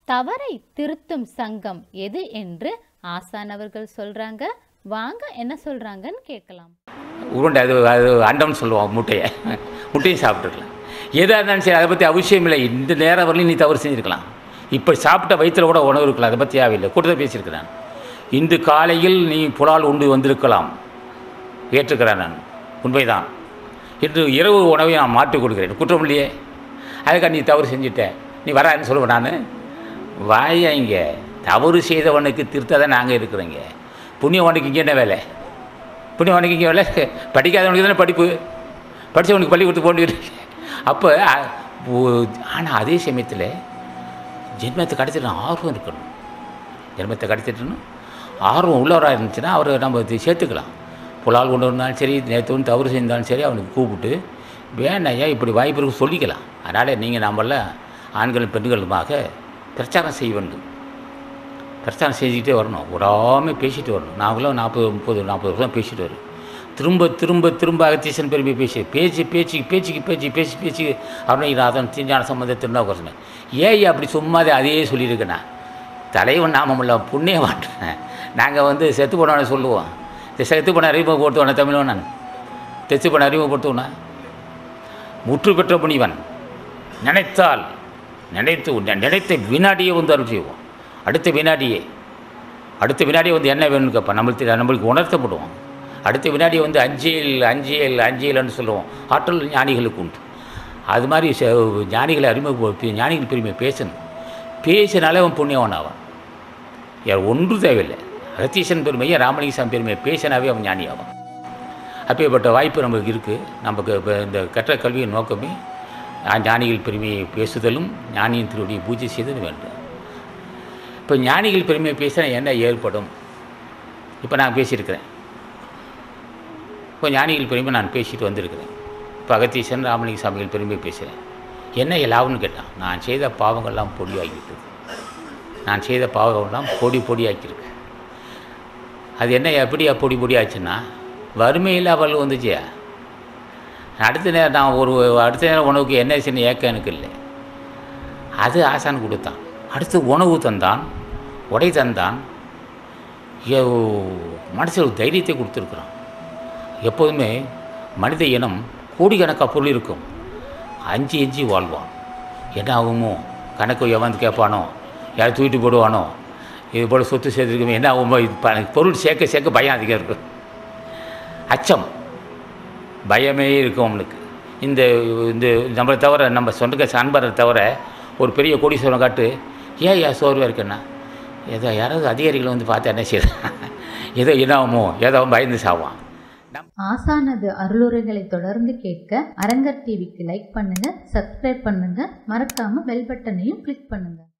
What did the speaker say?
தவறை திருத்தும் சங்கம் எது என்று ஆசான் அவர்கள் சொல்றாங்க வாங்க என்ன சொல்றாங்கன்னு கேட்கலாம் உருண்டை அது அது அண்டம்னு சொல்லுவோம் முட்டையை முட்டையும் சாப்பிட்டுருக்கலாம் எதாக இருந்தாலும் சரி அதை பற்றி அவசியம் இல்லை இந்த நேரம் வரலையும் நீ தவறு செஞ்சுருக்கலாம் இப்போ சாப்பிட்ட வயிற்றில் கூட உணவு இருக்கலாம் அதை பற்றி தேவையில்லை கூட்டத்தை பேசியிருக்கிறேன் இன்று காலையில் நீ புலால் உண்டு வந்திருக்கலாம் ஏற்றுக்கிறேன் நான் உண்மைதான் இன்று இரவு உணவை நான் மாற்றி கொடுக்கிறேன் குற்றம் இல்லையே அதுக்காக நீ தவறு செஞ்சுட்ட நீ வரான்னு சொல்லுவேன் நான் வாயா இங்கே தவறு செய்தவனுக்கு திருத்ததான் நாங்கள் இருக்கிறோங்க புண்ணியவனுக்கு இங்கே என்ன வேலை புண்ணியவனுக்கு இங்கே வேலை படிக்காதவனுக்கு தானே படிப்பு படித்தவனுக்கு பள்ளிக்கூடத்துக்கு போட்டு அப்போ ஆனால் அதே சமயத்தில் ஜென்மத்தை கடத்திட்டு ஆர்வம் இருக்கணும் ஜென்மத்தை கடத்திட்டுன்னு ஆர்வம் உள்ளவராக இருந்துச்சுன்னா அவரை நம்ம இது சேர்த்துக்கலாம் புலால் கொண்டு வந்தாலும் சரி நேற்று வந்து தவறு செஞ்சாலும் சரி அவனுக்கு கூப்பிட்டு வேணாயா இப்படி வாய்ப்பு இருக்கு சொல்லிக்கலாம் அதனால் நீங்கள் நம்மளாம் ஆண்களும் பெண்களுமாக பிரச்சாரம் செய்ய வேண்டும் பிரச்சாரம் செஞ்சுக்கிட்டே வரணும் விடாமல் பேசிட்டு வரணும் நாங்களும் நாற்பது முப்பது நாற்பது வருஷம் பேசிட்டு வரோம் திரும்ப திரும்ப திரும்ப அகத்தீசன் பெருமை பேசி பேச்சு பேச்சுக்கு பேச்சுக்கு பேச்சு பேசி பேச்சு அருணகிரிநாதன் தீஞ்சான சம்பந்த திருநாவுக்கரசன் ஏன் அப்படி சும்மாதே அதையே சொல்லியிருக்கேண்ணா தலைவன் நாமமில்ல புண்ணிய மாட்டேன் நாங்கள் வந்து செத்து போனவனை சொல்லுவோம் இந்த செத்து போன அறிமுகப்படுத்துவானே தமிழன் நான் தெத்து போன அறிமுகப்படுத்துவனா முற்று பெற்ற முனிவன் நினைத்தால் நினைத்து நி- நினைத்த வினாடியே வந்து அருள் செய்வோம் அடுத்த வினாடியே அடுத்த வினாடியே வந்து என்ன வேணும்னு கேட்பான் நம்மளுக்கு நம்மளுக்கு உணர்த்தப்படுவோம் அடுத்த வினாடியே வந்து அஞ்சியல் அஞ்சியல் அஞ்சியல்னு சொல்லுவோம் ஆற்றல் ஞானிகளுக்கு உண்டு அது மாதிரி ச- ஞானிகளை அறிமுக ஞானிகள் பெருமை பேசணும் பேசினாலே அவன் புண்ணியவன் ஆவான் யார் ஒன்றும் தேவையில்லை அகத்தீசன் பெருமையை ராமலிங்கசாமி பெருமையை பேசினாவே அவன் ஞானி ஆவான் அப்பேற்பட்ட வாய்ப்பு நமக்கு இருக்குது நமக்கு இப்போ இந்த கற்ற கல்வியின் நோக்கமே ஞா- ஞானிகள் பெருமையை பேசுதலும் ஞானியின் திருவடியை பூஜை செய்தலும் வேண்டும் இப்போ ஞானிகள் பெருமையை பேசினா என்ன ஏற்படும் இப்போ நான் பேசியிருக்கிறேன் இப்போ ஞானிகள் பெருமை நான் பேசிட்டு வந்திருக்கிறேன் இப்போ அகத்தீசன் ராமலிங்க சாமிகள் பெருமை பேசுகிறேன் என்ன லாபம்னு கேட்டான் நான் செய்த பாவங்கள்லாம் பொடியாகிவிட்டது நான் செய்த பாவங்கள்லாம் பொடி பொடியாக்கியிருக்கு அது என்ன எப்படியா பொடி பொடியாச்சுன்னா வறுமையில் அவள் வந்துச்சு அடுத்த நேரம் நான் ஒரு அடுத்த நேரம் உணவுக்கு என்ன சின்ன ஏக்கம் எனக்கு இல்லை அது ஆசான் கொடுத்தான் அடுத்து உணவு தந்தான் உடை தந்தான் மனசில் ஒரு தைரியத்தை கொடுத்துருக்குறான் எப்போதுமே மனித இனம் கோடிக்கணக்காக பொருள் இருக்கும் அஞ்சு அஞ்சு வாழ்வான் என்ன ஆகுமோ கணக்கு எவன் கேட்பானோ யாரும் தூக்கிட்டு போடுவானோ இது போல் சொத்து சேர்த்துருக்கோம் என்ன ஆகுமோ இது ப- பொருள் சேர்க்க சேர்க்க பயம் அதிகம் இருக்கும் அச்சம் பயமே இருக்கும் அவனுக்கு இந்த இந்த நம்மளை தவிர நம்ம சொந்த அன்பரை தவிர ஒரு பெரிய கோடீஸ்வரன் காட்டு ஏன் ஏன் சோர்வாக இருக்குன்னா ஏதோ யாராவது அதிகாரிகள் வந்து பார்த்தா என்ன செய்யலாம் ஏதோ என்னாகுமோ ஏதோ அவன் பயந்து சாவான் ஆசானது அருளுரைகளை தொடர்ந்து கேட்க அரங்கர் டிவிக்கு லைக் பண்ணுங்க சப்ஸ்கிரைப் பண்ணுங்க மறக்காம பெல் பட்டனையும் கிளிக் பண்ணுங்க